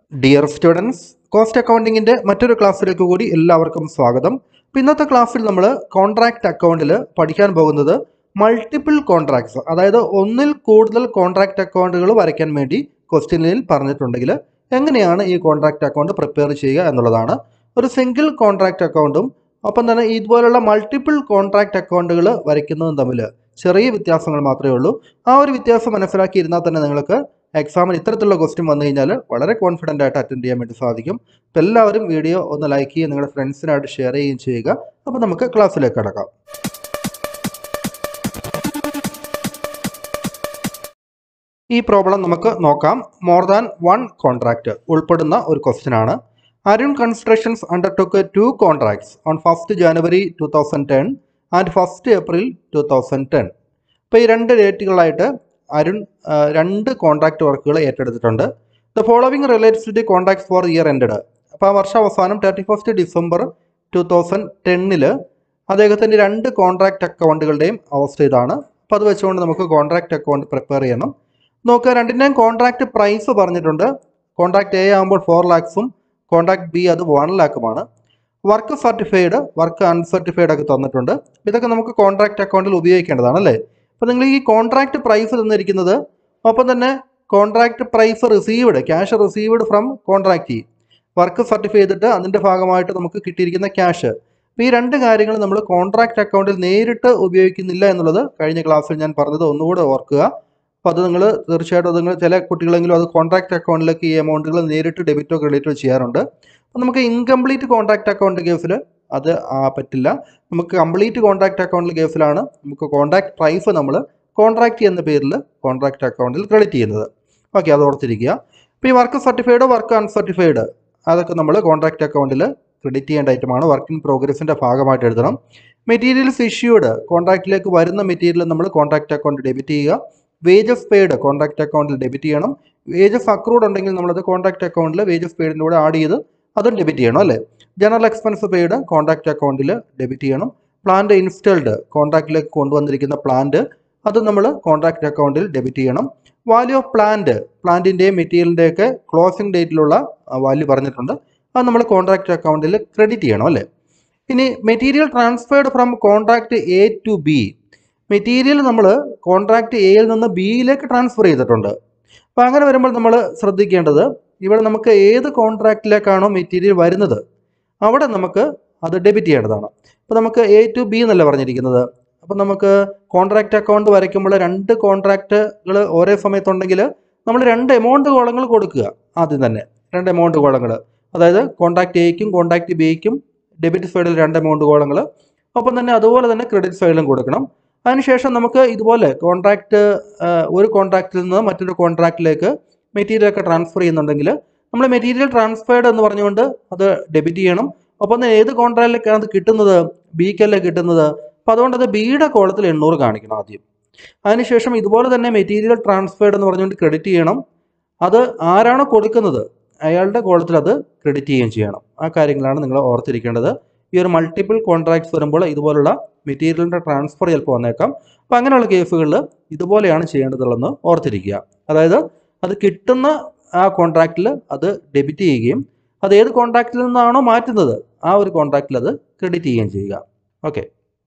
dear students cost അക്കൗണ്ടിങ്ങിൻ്റെ മറ്റൊരു ക്ലാസ്സിലേക്ക് കൂടി എല്ലാവർക്കും സ്വാഗതം അപ്പോൾ ഇന്നത്തെ ക്ലാസ്സിൽ നമ്മൾ കോൺട്രാക്റ്റ് അക്കൗണ്ടിൽ പഠിക്കാൻ പോകുന്നത് മൾട്ടിപ്പിൾ കോൺട്രാക്ട്സ് അതായത് ഒന്നിൽ കൂടുതൽ കോൺട്രാക്റ്റ് അക്കൗണ്ടുകൾ വരയ്ക്കാൻ വേണ്ടി ക്വസ്റ്റ്യനിൽ പറഞ്ഞിട്ടുണ്ടെങ്കിൽ എങ്ങനെയാണ് ഈ കോൺട്രാക്റ്റ് അക്കൗണ്ട് പ്രിപ്പയർ ചെയ്യുക എന്നുള്ളതാണ് ഒരു സിംഗിൾ കോൺട്രാക്റ്റ് അക്കൗണ്ടും ഒപ്പം തന്നെ ഇതുപോലുള്ള മൾട്ടിപ്പിൾ കോൺട്രാക്റ്റ് അക്കൗണ്ടുകൾ വരയ്ക്കുന്നതും തമ്മിൽ ചെറിയ വ്യത്യാസങ്ങൾ മാത്രമേ ഉള്ളൂ ആ ഒരു വ്യത്യാസം മനസ്സിലാക്കിയിരുന്നാൽ തന്നെ നിങ്ങൾക്ക് എക്സാമിന് ഇത്തരത്തിലുള്ള ക്വസ്റ്റ്യൻ വന്നു കഴിഞ്ഞാൽ വളരെ കോൺഫിഡൻ്റ് ആയിട്ട് അറ്റൻഡ് ചെയ്യാൻ വേണ്ടി സാധിക്കും അപ്പോൾ എല്ലാവരും വീഡിയോ ഒന്ന് ലൈക്ക് ചെയ്യുകയും നിങ്ങളുടെ ഫ്രണ്ട്സിനായിട്ട് ഷെയർ ചെയ്യുകയും ചെയ്യുക അപ്പോൾ നമുക്ക് ക്ലാസ്സിലേക്ക് കടക്കാം ഈ പ്രോബ്ലം നമുക്ക് നോക്കാം മോർ ദാൻ വൺ കോൺട്രാക്റ്റ് ഉൾപ്പെടുന്ന ഒരു ക്വസ്റ്റ്യൻ ആണ് Arun constructions undertook to contracts on first January two thousand ten and first April two thousand ten അപ്പോൾ ഈ രണ്ട് ഡേറ്റുകളായിട്ട് അരുൺ ആ, രണ്ട് കോൺട്രാക്ട് വർക്കുകൾ ഏറ്റെടുത്തിട്ടുണ്ട് the following relates to the contracts for year ended അപ്പോൾ ആ വർഷം അവസാനം thirty first December two thousand ടെന്നില് അദ്ദേഹത്തിൻ്റെ രണ്ട് കോൺട്രാക്ട് അക്കൗണ്ടുകളുടെയും അവസ്ഥ ഇതാണ് അപ്പോൾ അത് വെച്ചുകൊണ്ട് നമുക്ക് കോൺട്രാക്ട് അക്കൗണ്ട് പ്രിപ്പയർ ചെയ്യണം നോക്കുക രണ്ടിൻ്റെയും കോൺട്രാക്ട് പ്രൈസ് പറഞ്ഞിട്ടുണ്ട് കോൺട്രാക്ട് എ ആകുമ്പോൾ ഫോർ ലാക്സും കോൺട്രാക്ട് ബി അത് വൺ ലാക്കുമാണ് വർക്ക് സർട്ടിഫൈഡ് വർക്ക് അൺസർട്ടിഫൈഡ് ഒക്കെ തന്നിട്ടുണ്ട് ഇതൊക്കെ നമുക്ക് കോൺട്രാക്ട് അക്കൗണ്ടിൽ ഉപയോഗിക്കേണ്ടതാണ് അല്ലേ അപ്പോൾ നിങ്ങൾ ഈ കോൺട്രാക്ട് പ്രൈസ് തന്നിരിക്കുന്നത് ഒപ്പം തന്നെ contract price received cash received from contract work certify ചെയ്തിട്ട് അതിൻ്റെ ഭാഗമായിട്ട് നമുക്ക് കിട്ടിയിരിക്കുന്ന ക്യാഷ് അപ്പോൾ ഈ രണ്ട് കാര്യങ്ങൾ നമ്മൾ കോൺട്രാക്ട് അക്കൗണ്ടിൽ നേരിട്ട് ഉപയോഗിക്കുന്നില്ല എന്നുള്ളത് കഴിഞ്ഞ ക്ലാസ്സിൽ ഞാൻ പറഞ്ഞത് ഒന്നുകൂടെ ഓർക്കുക അപ്പോൾ അത് നിങ്ങൾ തീർച്ചയായിട്ടും അത് നിങ്ങൾ ചില കുട്ടികളെങ്കിലും അത് കോൺട്രാക്ട് അക്കൗണ്ടിലേക്ക് ഈ എമൗണ്ടുകൾ നേരിട്ട് ഡെബിറ്റോ ക്രെഡിറ്റോ ചെയ്യാറുണ്ട് അപ്പോൾ നമുക്ക് ഇൻകംപ്ലീറ്റ് കോൺട്രാക്ട് അക്കൗണ്ട് കേസിൽ അത് ആ, പറ്റില്ല നമുക്ക് കംപ്ലീറ്റ് കോൺട്രാക്ട് അക്കൗണ്ടിൽ കേസിലാണ് നമുക്ക് കോൺട്രാക്ട് പ്രൈസ് നമ്മൾ കോൺട്രാക്ട് എന്ന പേരിൽ കോൺട്രാക്ട് അക്കൗണ്ടിൽ ക്രെഡിറ്റ് ചെയ്യുന്നത് ഓക്കെ അത് ഓർത്തിരിക്കുക ഇപ്പോൾ ഈ വർക്ക് സർട്ടിഫൈഡ് വർക്ക് അൺസർട്ടിഫൈഡ് അതൊക്കെ നമ്മൾ കോൺട്രാക്ട് അക്കൗണ്ടിൽ ക്രെഡിറ്റ് ചെയ്യേണ്ട ഐറ്റമാണ് വർക്ക് ഇൻ പ്രോഗ്രസിൻ്റെ ഭാഗമായിട്ട് എഴുതണം മെറ്റീരിയൽസ് ഇഷ്യൂഡ് കോൺട്രാക്റ്റിലേക്ക് വരുന്ന മെറ്റീരിയൽ നമ്മൾ കോൺട്രാക്ട് അക്കൗണ്ട് ഡെബിറ്റ് ചെയ്യുക വേജസ് പെയ്ഡ് കോൺട്രാക്ട് അക്കൗണ്ടിൽ ഡെബിറ്റ് ചെയ്യണം വേജസ് അക്രൂഡ് ഉണ്ടെങ്കിൽ നമ്മളത് കോൺട്രാക്ട് അക്കൗണ്ടിൽ വേജസ് പെയ്ഡിൻ്റെ കൂടെ ആഡ് ചെയ്ത് അതും ഡെബിറ്റ് ചെയ്യണം അല്ലേ ജനറൽ എക്സ്പെൻസ് പെയ്ഡ് കോൺട്രാക്ട് അക്കൗണ്ടിൽ ഡെബിറ്റ് ചെയ്യണം പ്ലാന്റ് ഇൻസ്റ്റൾഡ് കോൺട്രാക്റ്റിലേക്ക് കൊണ്ടുവന്നിരിക്കുന്ന പ്ലാന്റ് അത് നമ്മൾ കോൺട്രാക്ട് അക്കൗണ്ടിൽ ഡെബിറ്റ് ചെയ്യണം വാല്യൂ ഓഫ് പ്ലാന്റ് പ്ലാന്റിൻ്റെയും മെറ്റീരിയലിൻ്റെയൊക്കെ ക്ലോസിംഗ് ഡേറ്റിലുള്ള വാല്യൂ പറഞ്ഞിട്ടുണ്ട് അത് നമ്മൾ കോൺട്രാക്ട് അക്കൗണ്ടിൽ ക്രെഡിറ്റ് ചെയ്യണം അല്ലേ ഇനി material transferred from contract A to B material നമ്മൾ കോൺട്രാക്ട് എയിൽ നിന്ന് ബിയിലേക്ക് ട്രാൻസ്ഫർ ചെയ്തിട്ടുണ്ട് അപ്പോൾ അങ്ങനെ വരുമ്പോൾ നമ്മൾ ശ്രദ്ധിക്കേണ്ടത് ഇവിടെ നമുക്ക് ഏത് കോൺട്രാക്റ്റിലേക്കാണോ മെറ്റീരിയൽ വരുന്നത് അവിടെ നമുക്ക് അത് ഡെബിറ്റ് ചെയ്യേണ്ടതാണ് അപ്പോൾ നമുക്ക് എ ടു ബി എന്നല്ല പറഞ്ഞിരിക്കുന്നത് അപ്പോൾ നമുക്ക് കോൺട്രാക്റ്റ് അക്കൗണ്ട് വരയ്ക്കുമ്പോൾ രണ്ട് കോൺട്രാക്റ്റുകൾ ഒരേ സമയത്തുണ്ടെങ്കിൽ നമ്മൾ രണ്ട് എമൗണ്ട് കോളങ്ങൾ കൊടുക്കുക ആദ്യം തന്നെ രണ്ട് എമൗണ്ട് കോളങ്ങൾ അതായത് കോൺട്രാക്ട് എയ്ക്കും കോൺട്രാക്ട് ബിക്കും ഡെബിറ്റ് സൈഡിൽ രണ്ട് എമൗണ്ട് കോളങ്ങൾ ഒപ്പം തന്നെ അതുപോലെ തന്നെ ക്രെഡിറ്റ് സൈഡിലും കൊടുക്കണം അതിനുശേഷം നമുക്ക് ഇതുപോലെ കോൺട്രാക്റ്റ് ഒരു കോൺട്രാക്റ്റിൽ നിന്ന് മറ്റൊരു കോൺട്രാക്റ്റിലേക്ക് മെറ്റീരിയൽ ഒക്കെ ട്രാൻസ്ഫർ ചെയ്യുന്നുണ്ടെങ്കിൽ നമ്മൾ മെറ്റീരിയൽ ട്രാൻസ്ഫേർഡ് എന്ന് പറഞ്ഞുകൊണ്ട് അത് ഡെബിറ്റ് ചെയ്യണം ഒപ്പം തന്നെ ഏത് കോൺട്രാക്റ്റിലേക്കാണ് അത് കിട്ടുന്നത് ബിക്കല്ലേ കിട്ടുന്നത് അപ്പോൾ അതുകൊണ്ട് അത് ബിയുടെ കോളത്തിൽ എണ്ണൂറ് കാണിക്കണം ആദ്യം അതിനുശേഷം ഇതുപോലെ തന്നെ മെറ്റീരിയൽ ട്രാൻസ്ഫേർഡ് എന്ന് പറഞ്ഞുകൊണ്ട് ക്രെഡിറ്റ് ചെയ്യണം അത് ആരാണോ കൊടുക്കുന്നത് അയാളുടെ കോളത്തിൽ അത് ക്രെഡിറ്റ് ചെയ്യുകയും ചെയ്യണം ആ കാര്യങ്ങളാണ് നിങ്ങൾ ഓർത്തിരിക്കേണ്ടത് ഈ ഒരു മൾട്ടിപ്പിൾ കോൺട്രാക്ട്സ് വരുമ്പോൾ ഇതുപോലുള്ള മെറ്റീരിയലിൻ്റെ ട്രാൻസ്ഫർ ചിലപ്പോൾ വന്നേക്കാം അപ്പോൾ അങ്ങനെയുള്ള കേസുകളിൽ ഇതുപോലെയാണ് ചെയ്യേണ്ടതുള്ളതെന്ന് ഓർത്തിരിക്കുക അതായത് അത് കിട്ടുന്ന ആ കോൺട്രാക്റ്റിൽ അത് ഡെബിറ്റ് ചെയ്യുകയും അത് ഏത് കോൺട്രാക്റ്റിൽ നിന്നാണോ മാറ്റുന്നത് ആ ഒരു കോൺട്രാക്റ്റിൽ അത് ക്രെഡിറ്റ് ചെയ്യുകയും ചെയ്യുക ഓക്കെ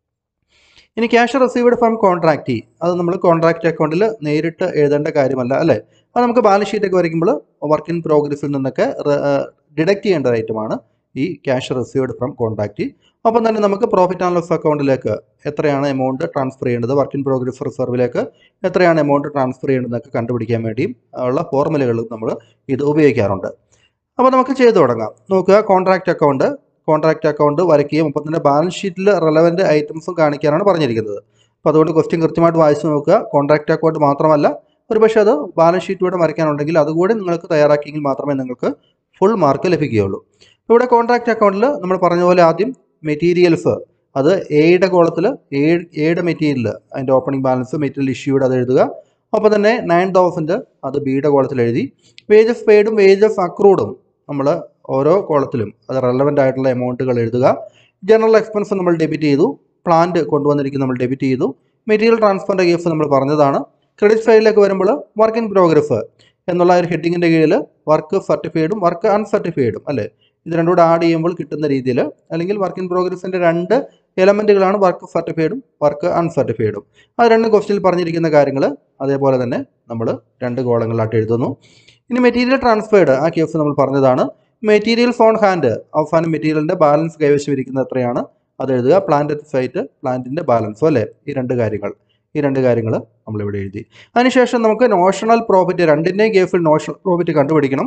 ഇനി ക്യാഷ് റിസീവ്ഡ് ഫ്രം കോൺട്രാക്റ്റി അത് നമ്മൾ കോൺട്രാക്റ്റ് അക്കൗണ്ടിൽ നേരിട്ട് എഴുതേണ്ട കാര്യമല്ല അല്ലേ അത് നമുക്ക് ബാലൻസ് ഷീറ്റൊക്കെ വരയ്ക്കുമ്പോൾ വർക്ക് ഇൻ പ്രോഗ്രസ്സിൽ നിന്നൊക്കെ ഡിഡക്റ്റ് ചെയ്യേണ്ട ഒരു ഐറ്റമാണ് ഈ ക്യാഷ് റിസീവ്ഡ് ഫ്രം കോൺട്രാക്റ്റ് ഒപ്പം തന്നെ നമുക്ക് പ്രോഫിറ്റ് ആൻഡ് ലോസ് അക്കൗണ്ടിലേക്ക് എത്രയാണ് എമൗണ്ട് ട്രാൻസ്ഫർ ചെയ്യേണ്ടത് വർക്ക് ഇൻ പ്രോഗ്രസ് റിസർവിലേക്ക് എത്രയാണ് എമൗണ്ട് ട്രാൻസ്ഫർ ചെയ്യേണ്ടതെന്നൊക്കെ കണ്ടുപിടിക്കാൻ വേണ്ടിയും ഉള്ള ഫോർമുലകൾ നമ്മൾ ഇത് ഉപയോഗിക്കാറുണ്ട് അപ്പോൾ നമുക്ക് ചെയ്തു തുടങ്ങാം നോക്കുക കോൺട്രാക്റ്റ് അക്കൗണ്ട് കോൺട്രാക്റ്റ് അക്കൗണ്ട് വരയ്ക്കുകയും ഒപ്പം തന്നെ ബാലൻസ് ഷീറ്റിൽ റെലവൻറ്റ് ഐറ്റംസും കാണിക്കാനാണ് പറഞ്ഞിരിക്കുന്നത് അപ്പോൾ അതുകൊണ്ട് ക്വസ്റ്റ്യൻ കൃത്യമായിട്ട് വായിച്ചു നോക്കുക കോൺട്രാക്റ്റ് അക്കൗണ്ട് മാത്രമല്ല ഒരുപക്ഷെ അത് ബാലൻസ് ഷീറ്റിലൂടെ വരയ്ക്കാനുണ്ടെങ്കിൽ അതുകൂടി നിങ്ങൾക്ക് തയ്യാറാക്കിയെങ്കിൽ മാത്രമേ നിങ്ങൾക്ക് ഫുൾ മാർക്ക് ലഭിക്കുകയുള്ളൂ ഇവിടെ കോൺട്രാക്റ്റ് അക്കൗണ്ടിൽ നമ്മൾ പറഞ്ഞ പോലെ ആദ്യം മെറ്റീരിയൽസ് അത് എയുടെ കോളത്തിൽ എയുടെ മെറ്റീരിയൽ അതിൻ്റെ ഓപ്പണിംഗ് ബാലൻസ് മെറ്റീരിയൽ ഇഷ്യൂഡ് അത് എഴുതുക ഒപ്പം തന്നെ നയൻ തൗസൻഡ് അത് ബിയുടെ കോളത്തിൽ എഴുതി വേജസ് പെയ്ഡും വേജസ് അക്രൂഡും നമ്മൾ ഓരോ കോളത്തിലും അത് റെലവൻ്റ് ആയിട്ടുള്ള എമൗണ്ടുകൾ എഴുതുക ജനറൽ എക്സ്പെൻസ് നമ്മൾ ഡെബിറ്റ് ചെയ്തു പ്ലാന്റ് കൊണ്ടുവന്നിരിക്കുന്ന നമ്മൾ ഡെബിറ്റ് ചെയ്തു മെറ്റീരിയൽ ട്രാൻസ്ഫറിൻ്റെ കേസ് നമ്മൾ പറഞ്ഞതാണ് ക്രെഡിറ്റ് സൈഡിലേക്ക് വരുമ്പോൾ വർക്ക് ഇൻ പ്രോഗ്രസ് എന്നുള്ള ഒരു ഹെഡിങ്ങിൻ്റെ കീഴിൽ വർക്ക് സർട്ടിഫൈഡും വർക്ക് അൺസർട്ടിഫൈഡും അല്ലേ ഇത് രണ്ടും കൂടെ ആഡ് ചെയ്യുമ്പോൾ കിട്ടുന്ന രീതിയിൽ അല്ലെങ്കിൽ വർക്ക് ഇൻ പ്രോഗ്രസിൻ്റെ രണ്ട് എലമെൻറ്റുകളാണ് വർക്ക് സർട്ടിഫൈഡും വർക്ക് അൺസർട്ടിഫൈഡും അത് രണ്ടും ക്വസ്റ്റിനിൽ പറഞ്ഞിരിക്കുന്ന കാര്യങ്ങൾ അതേപോലെ തന്നെ നമ്മൾ രണ്ട് കോളങ്ങളായിട്ട് എഴുതുന്നു ഇനി മെറ്റീരിയൽ ട്രാൻസ്ഫേർഡ് ആ കേസ് നമ്മൾ പറഞ്ഞതാണ് മെറ്റീരിയൽസ് ഓൺ ഹാൻഡ് അവസാനം മെറ്റീരിയലിൻ്റെ ബാലൻസ് കൈവശം ഇരിക്കുന്നത് എത്രയാണ് അത് എഴുതുക പ്ലാന്റ് അറ്റ് സൈറ്റ് പ്ലാന്റിൻ്റെ ബാലൻസും അല്ലേ ഈ രണ്ട് കാര്യങ്ങൾ ഈ രണ്ട് കാര്യങ്ങൾ നമ്മളിവിടെ എഴുതി അതിനുശേഷം നമുക്ക് നോഷണൽ പ്രോഫിറ്റ് രണ്ടിൻ്റെയും കേസിൽ നോഷണൽ പ്രോഫിറ്റ് കണ്ടുപിടിക്കണം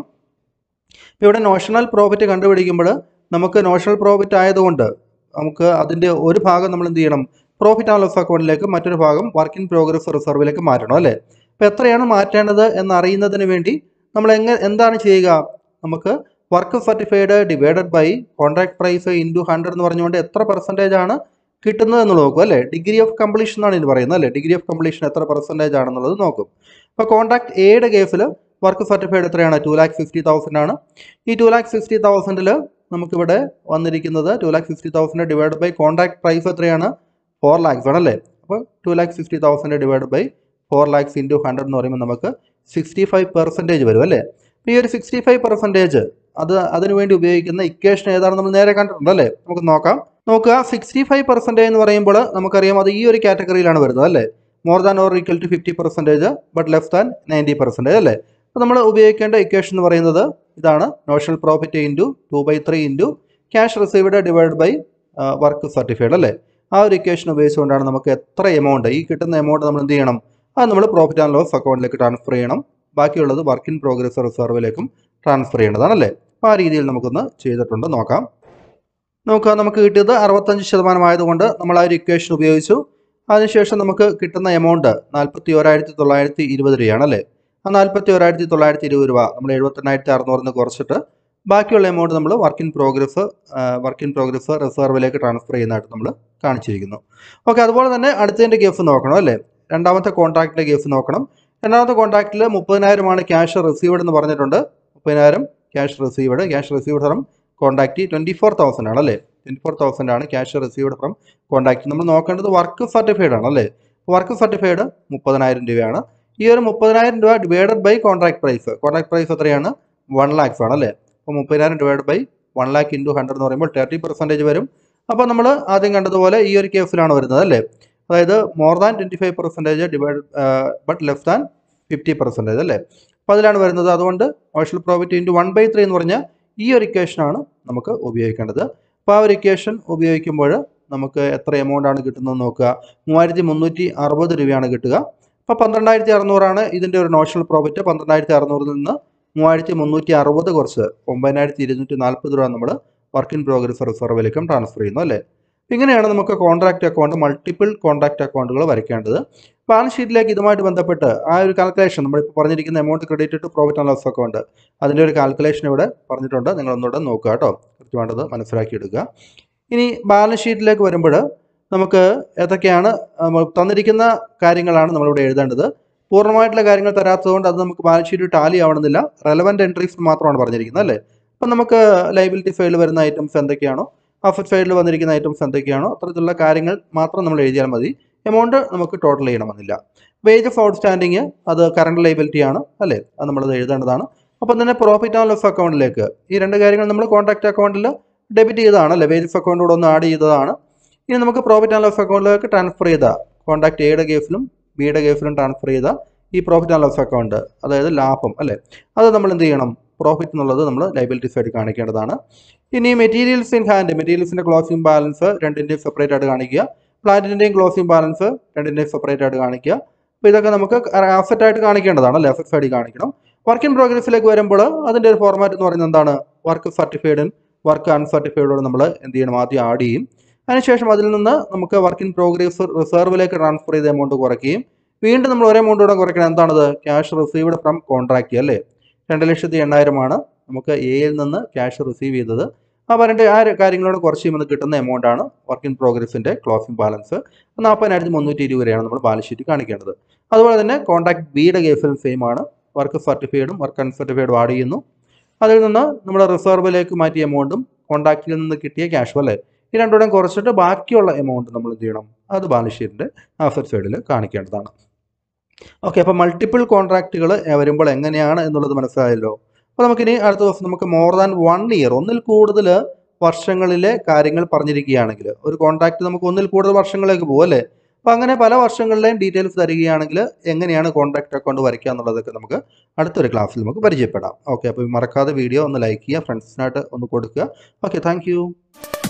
ഇപ്പോൾ ഇവിടെ നോഷണൽ പ്രോഫിറ്റ് കണ്ടുപിടിക്കുമ്പോൾ നമുക്ക് നോഷണൽ പ്രോഫിറ്റ് ആയതുകൊണ്ട് നമുക്ക് അതിൻ്റെ ഒരു ഭാഗം നമ്മൾ എന്ത് ചെയ്യണം പ്രോഫിറ്റ് ആൻഡ് ലോസ് അക്കൗണ്ടിലേക്ക് മറ്റൊരു ഭാഗം വർക്ക് ഇൻ പ്രോഗ്രസ് റിസർവിലേക്ക് മാറ്റണം അല്ലേ അപ്പോൾ എത്രയാണ് മാറ്റേണ്ടത് എന്നറിയുന്നതിന് വേണ്ടി നമ്മൾ എങ്ങനെ എന്താണ് ചെയ്യുക നമുക്ക് work certified divided by contract price into hundred എന്ന് പറഞ്ഞുകൊണ്ട് എത്ര പെർസെൻറ്റേജ് ആണ് കിട്ടുന്നത് എന്ന് നോക്കും അല്ലേ ഡിഗ്രി ഓഫ് കംപ്ലീഷൻ എന്നാണ് ഇത് പറയുന്നത് അല്ലേ ഡിഗ്രി ഓഫ് കംപ്ലീഷൻ എത്ര പെർസെൻറ്റേജ് ആണെന്നുള്ളത് നോക്കും അപ്പോൾ കോൺട്രാക്ട് എയുടെ കേസിൽ വർക്ക് സർട്ടിഫൈഡ് എത്രയാണ് ടു ലാക്ക് ഫിഫ്റ്റി തൗസൻഡ് ആണ് ഈ ടു ലാക്ക് ഫിഫ്റ്റി തൗസൻഡിൽ നമുക്കിവിടെ വന്നിരിക്കുന്നത് two lakh fifty thousand divide by contract price എത്രയാണ് ഫോർ ലാക്സ് ആണ് അല്ലേ അപ്പോൾ two lakh fifty thousand divide by four lakhs into hundred എന്ന് പറയുമ്പോൾ നമുക്ക് സിക്സ്റ്റി ഫൈവ് പെർസെൻറ്റേജ് വരും അല്ലേ അപ്പോൾ ഈ ഒരു സിക്സ്റ്റി ഫൈവ് പെർസെൻറ്റേജ് അത് അതിനു വേണ്ടി ഉപയോഗിക്കുന്ന ഇക്വേഷൻ ഏതാണ് നമ്മൾ നേരെ കണ്ടിട്ടുണ്ട് അല്ലേ നമുക്ക് നോക്കാം നോക്കുക സിക്സ്റ്റി ഫൈവ് പെർസെൻറ്റേജ് എന്ന് പറയുമ്പോൾ നമുക്കറിയാം അത് ഈ ഒരു കാറ്റഗറിയിലാണ് വരുന്നത് അല്ലേ more than or equal to fifty percentage but less than ninety percentage അല്ലേ അപ്പോൾ നമ്മൾ ഉപയോഗിക്കേണ്ട ഇക്വേഷൻ എന്ന് പറയുന്നത് ഇതാണ് notional profit into two by three into cash received divide by work certified അല്ലേ ആ ഒരു ഇക്വേഷൻ ഉപയോഗിച്ചുകൊണ്ടാണ് നമുക്ക് എത്ര എമൗണ്ട് ഈ കിട്ടുന്ന എമൗണ്ട് നമ്മൾ എന്ത് ചെയ്യണം അത് നമ്മൾ പ്രോഫിറ്റ് ആൻഡ് ലോസ് അക്കൗണ്ടിലേക്ക് ട്രാൻസ്ഫർ ചെയ്യണം ബാക്കിയുള്ളത് വർക്ക് ഇൻ പ്രോഗ്രസ് റിസർവിലേക്കും ട്രാൻസ്ഫർ ചെയ്യേണ്ടതാണ് അല്ലേ അപ്പോൾ ആ രീതിയിൽ നമുക്കൊന്ന് ചെയ്തിട്ടുണ്ട് നോക്കാം നോക്കുക നമുക്ക് കിട്ടിയത് അറുപത്തഞ്ച് ശതമാനമായതുകൊണ്ട് നമ്മൾ ആ ഒരു ഇക്വേഷൻ ഉപയോഗിച്ചു അതിനുശേഷം നമുക്ക് കിട്ടുന്ന എമൗണ്ട് നാൽപ്പത്തി ഒരായിരത്തി തൊള്ളായിരത്തി ഇരുപത് രൂപയാണ് അല്ലേ ആ നാൽപ്പത്തി ഒരായിരത്തി തൊള്ളായിരത്തി ഇരുപത് രൂപ നമ്മൾ എഴുപത്തെണ്ണായിരത്തി അറുന്നൂറിന് കുറച്ചിട്ട് ബാക്കിയുള്ള എമൗണ്ട് നമ്മൾ work in progress work in progress റിസർവിലേക്ക് ട്രാൻസ്ഫർ ചെയ്യുന്നതായിട്ട് നമ്മൾ കാണിച്ചിരിക്കുന്നു ഓക്കെ അതുപോലെ തന്നെ അടുത്തതിൻ്റെ കേസ് നോക്കണം അല്ലേ രണ്ടാമത്തെ കോൺട്രാക്റ്റിലെ കേസ് നോക്കണം രണ്ടാമത്തെ കോൺട്രാക്റ്റിൽ മുപ്പതിനായിരമാണ് ക്യാഷ് റിസീവ്ഡ് എന്ന് പറഞ്ഞിട്ടുണ്ട് മുപ്പതിനായിരം cash received cash received from contract twenty four thousand ആണ് അല്ലേ ട്വൻറ്റി ഫോർ തൗസൻഡ് ആണ് ക്യാഷ് റിസീവ്ഡ് ഫ്രം കോൺടാക്റ്റ് നമ്മൾ നോക്കേണ്ടത് വർക്ക് സർട്ടിഫൈഡ് ആണ് അല്ലേ വർക്ക് സർട്ടിഫൈഡ് മുപ്പതിനായിരം രൂപയാണ് ഈ ഒരു മുപ്പതിനായിരം രൂപ divided by contract price contract price എത്രയാണ് വൺ ലാക്സ് ആണ് അല്ലേ അപ്പോൾ മുപ്പതിനായിരം divide by one lakh into hundred എന്ന് പറയുമ്പോൾ തേർട്ടി പെർസെൻറ്റേജ് വരും അപ്പോൾ നമ്മൾ ആദ്യം കണ്ടതുപോലെ ഈ ഒരു കേസിലാണ് വരുന്നത് അല്ലേ അതായത് more than twenty five percentage divide but less than fifty percentage അല്ലേ അപ്പോൾ അതിലാണ് വരുന്നത് അതുകൊണ്ട് notional profit into one by three എന്ന് പറഞ്ഞാൽ ഈ ഒരു ഇക്വേഷനാണ് നമുക്ക് ഉപയോഗിക്കേണ്ടത് അപ്പോൾ ആ ഒരു ഇക്വേഷൻ ഉപയോഗിക്കുമ്പോൾ നമുക്ക് എത്ര എമൗണ്ട് ആണ് കിട്ടുന്നത് നോക്കുക മൂവായിരത്തി മുന്നൂറ്റി അറുപത് രൂപയാണ് കിട്ടുക അപ്പോൾ പന്ത്രണ്ടായിരത്തി അറുന്നൂറാണ് ഇതിൻ്റെ ഒരു നോഷണൽ പ്രോഫിറ്റ് പന്ത്രണ്ടായിരത്തി അറുന്നൂറിൽ നിന്ന് മൂവായിരത്തി മുന്നൂറ്റി അറുപത് കുറച്ച് ഒമ്പതിനായിരത്തി ഇരുന്നൂറ്റി നാൽപ്പത് രൂപ നമ്മൾ വർക്ക് ഇൻ പ്രോഗ്രസ് റിസർവിലേക്കും ട്രാൻസ്ഫർ ചെയ്യുന്നു അല്ലേ ഇങ്ങനെയാണ് നമുക്ക് കോൺട്രാക്റ്റ് അക്കൗണ്ട് മൾട്ടിപ്പിൾ കോൺട്രാക്റ്റ് അക്കൗണ്ടുകൾ വരയ്ക്കേണ്ടത് ബാലൻസ് ഷീറ്റിലേക്ക് ഇതുമായിട്ട് ബന്ധപ്പെട്ട് ആ ഒരു കാൽക്കുലേഷൻ നമ്മളിപ്പോൾ പറഞ്ഞിരിക്കുന്ന amount credit to profit and loss account അതിൻ്റെ ഒരു കാൽക്കുലേഷൻ ഇവിടെ പറഞ്ഞിട്ടുണ്ട് നിങ്ങൾ ഒന്നുകൂടെ നോക്കുക കേട്ടോ കൃത്യമായിട്ടത് മനസ്സിലാക്കി എടുക്കുക ഇനി ബാലൻസ് ഷീറ്റിലേക്ക് വരുമ്പോൾ നമുക്ക് ഏതൊക്കെയാണ് നമ്മൾ തന്നിരിക്കുന്ന കാര്യങ്ങളാണ് നമ്മളിവിടെ എഴുതേണ്ടത് പൂർണ്ണമായിട്ടുള്ള കാര്യങ്ങൾ തരാത്തതുകൊണ്ട് അത് നമുക്ക് ബാലൻസ് ഷീറ്റ് ടാലി ആവണമെന്നില്ല റെലവൻറ്റ് എൻട്രീസ് മാത്രമാണ് പറഞ്ഞിരിക്കുന്നത് അല്ലേ അപ്പം നമുക്ക് ലൈബിലിറ്റി ഫയലിൽ വരുന്ന ഐറ്റംസ് എന്തൊക്കെയാണോ അഫറ്റ് ഫയലിൽ വന്നിരിക്കുന്ന ഐറ്റംസ് എന്തൊക്കെയാണോ അത്തരത്തിലുള്ള കാര്യങ്ങൾ മാത്രം നമ്മൾ എഴുതിയാൽ മതി എമൗണ്ട് നമുക്ക് ടോട്ടൽ ചെയ്യണമെന്നില്ല വേജ് ഓഫ് ഔട്ട്സ്റ്റാൻഡിങ് അത് കറണ്ട് ലൈബിലിറ്റി ആണ് അല്ലേ അത് നമ്മളത് എഴുതേണ്ടതാണ് അപ്പം തന്നെ പ്രോഫിറ്റ് ആൻഡ് ലോസ് അക്കൗണ്ടിലേക്ക് ഈ രണ്ട് കാര്യങ്ങൾ നമ്മൾ കോൺടാക്ട് അക്കൗണ്ടിൽ ഡെബിറ്റ് ചെയ്തതാണ് അല്ലേ വേജ് ഓഫ് അക്കൗണ്ട് കൂടെ ഒന്ന് ആഡ് ചെയ്തതാണ് ഇനി നമുക്ക് പ്രോഫിറ്റ് ആൻഡ് ലോസ് അക്കൗണ്ടിലേക്ക് ട്രാൻസ്ഫർ ചെയ്ത കോൺടാക്ട് എയുടെ കേസിലും ബിയുടെ കേസിലും ട്രാൻസ്ഫർ ചെയ്ത ഈ പ്രോഫിറ്റ് ആൻഡ് ലോസ് അക്കൗണ്ട് അതായത് ലാഭം അല്ലേ അത് നമ്മൾ എന്ത് ചെയ്യണം പ്രോഫിറ്റ് എന്നുള്ളത് നമ്മൾ ലൈബിലിറ്റി സൈഡ് കാണിക്കേണ്ടതാണ് ഇനി മെറ്റീരിയൽസ് ഇൻ ഹാൻഡ് മെറ്റീരിയൽസിൻ്റെ ക്ലോസിംഗ് ബാലൻസ് രണ്ടിൻ്റെയും സെപ്പറേറ്റ് ആയിട്ട് കാണിക്കുക പ്ലാന്റിൻ്റെയും ക്ലോസിംഗ് ബാലൻസ് രണ്ടിൻ്റെയും സെപ്പറേറ്റ് ആയിട്ട് കാണിക്കുക അപ്പോൾ ഇതൊക്കെ നമുക്ക് അസറ്റ് ആയിട്ട് കാണിക്കേണ്ടതാണ് അല്ലേ അസറ്റ് സൈഡിൽ കാണിക്കണം വർക്ക് ഇൻ പ്രോഗ്രസ്സിലേക്ക് വരുമ്പോൾ അതിൻ്റെ ഒരു ഫോർമാറ്റ് എന്ന് പറയുന്നത് എന്താണ് വർക്ക് സർട്ടിഫൈഡും വർക്ക് അൺസർട്ടിഫൈഡോട് നമ്മൾ എന്ത് ചെയ്യണം ആദ്യം ആഡ് ചെയ്യും അതിനുശേഷം അതിൽ നിന്ന് നമുക്ക് വർക്ക് ഇൻ പ്രോഗ്രസ് റിസർവിലേക്ക് ട്രാൻസ്ഫർ ചെയ്ത എമൗണ്ട് കുറയ്ക്കുകയും വീണ്ടും നമ്മൾ ഒരേ എമൗണ്ട് കൂടെ കുറയ്ക്കണം എന്താണത് ക്യാഷ് റിസീവ്ഡ് ഫ്രം കോൺട്രാക്റ്റ് അല്ലേ രണ്ട് ലക്ഷത്തി എണ്ണായിരമാണ് നമുക്ക് എയിൽ നിന്ന് ക്യാഷ് റിസീവ് ചെയ്തത് ആ പറഞ്ഞിട്ട് ആ ഒരു കാര്യങ്ങളോട് കുറച്ച് ചെയ്യുമ്പോൾ കിട്ടുന്ന എമൗണ്ട് ആണ് വർക്ക് ഇൻ പ്രോഗ്രസിൻ്റെ ക്ലോസിംഗ് ബാലൻസ് നാൽപ്പതിനായിരത്തി മുന്നൂറ്റി ഇരുപത് രൂപയാണ് നമ്മൾ ബാലൻസ് ഷീറ്റ് കാണിക്കേണ്ടത് അതുപോലെ തന്നെ കോൺട്രാക്ട് ബിയുടെ കേസിലും സെയിം ആണ് വർക്ക് സർട്ടിഫൈഡും വർക്ക് അൺസർട്ടിഫൈഡും ആഡ് ചെയ്യുന്നു അതിൽ നിന്ന് നമ്മൾ റിസർവിലേക്ക് മാറ്റിയ എമൗണ്ടും കോൺട്രാക്റ്റിൽ നിന്ന് കിട്ടിയ ക്യാഷും അല്ലേ ഈ രണ്ടുകൂടെയും കുറച്ചിട്ട് ബാക്കിയുള്ള എമൗണ്ട് നമ്മൾ എന്ത് ചെയ്യണം അത് ബാലൻസ് ഷീറ്റിൻ്റെ ആസറ്റ് സൈഡിൽ കാണിക്കേണ്ടതാണ് ഓക്കെ അപ്പോൾ മൾട്ടിപ്പിൾ കോൺട്രാക്റ്റുകൾ വരുമ്പോൾ എങ്ങനെയാണ് എന്നുള്ളത് മനസ്സിലായല്ലോ അപ്പോൾ നമുക്കിനി അടുത്ത ദിവസം നമുക്ക് മോർ ദാൻ വൺ ഇയർ ഒന്നിൽ കൂടുതൽ വർഷങ്ങളിലെ കാര്യങ്ങൾ പറഞ്ഞിരിക്കുകയാണെങ്കിൽ ഒരു കോൺട്രാക്റ്റ് നമുക്ക് ഒന്നിൽ കൂടുതൽ വർഷങ്ങളിലേക്ക് പോകും അല്ലേ അപ്പോൾ അങ്ങനെ പല വർഷങ്ങളിലെയും ഡീറ്റെയിൽസ് തരികയാണെങ്കിൽ എങ്ങനെയാണ് കോൺട്രാക്റ്റ് അക്കൗണ്ട് വരയ്ക്കുക എന്നുള്ളതൊക്കെ നമുക്ക് അടുത്തൊരു ക്ലാസ്സിൽ നമുക്ക് പരിചയപ്പെടാം ഓക്കെ അപ്പോൾ മറക്കാതെ വീഡിയോ ഒന്ന് ലൈക്ക് ചെയ്യുക ഫ്രണ്ട്സിനായിട്ട് ഒന്ന് കൊടുക്കുക ഓക്കെ താങ്ക്